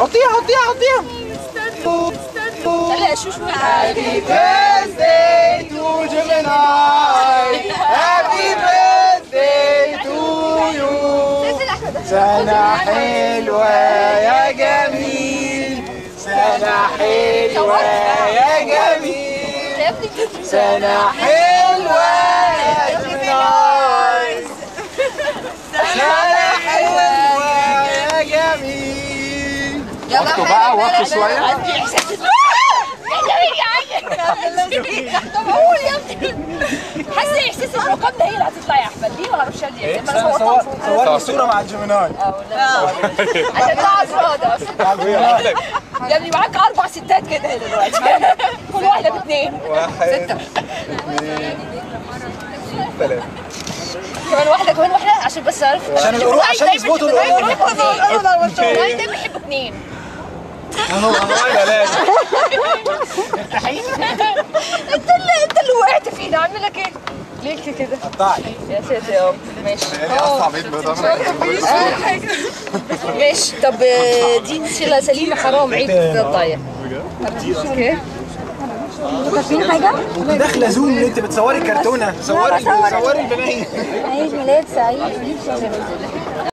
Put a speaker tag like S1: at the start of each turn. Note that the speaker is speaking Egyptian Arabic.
S1: حطيها حطيها حطيها
S2: لا شو شو
S1: Happy birthday to Gemini Happy birthday to you سنة حلوة يا جميل سنة حلوة يا جميل
S2: يا ابني
S1: سنة حلوة يا جميل سنة حلوة يا جميل وقته بقى وقته شوية
S2: عندي احساس طب قول يا ابني حاسه احساس الرقم ده هي اللي هتطلع يا احمد دي ولا روشال دي اما انا صورتها
S1: صورني صورة مع الجيميناي
S2: عشان تعرف راضي اصلا يا ابني معاك اربع ستات كده هنا دلوقتي كل واحده باثنين
S1: واحد ثلاثة
S2: كمان واحده كمان واحده عشان بس اعرف
S1: عشان القروء عشان يظبطوا القروء
S2: والله ده بيحب اثنين
S1: اهو اهو يا لازم
S2: انت اللي انت اللي وقعت فينا اعمل لك ايه؟ ليه كده؟
S1: قطعي
S2: يا ساتر يا رب ماشي
S1: يعني اصعب عيد ميلاد
S2: ماشي طب آه، دي نشيلها سليمه حرام عيب تضيع اوكي
S1: انت داخله زوم انت بتصوري كرتونه صوري صوري البنات
S3: عيد ميلاد سعيد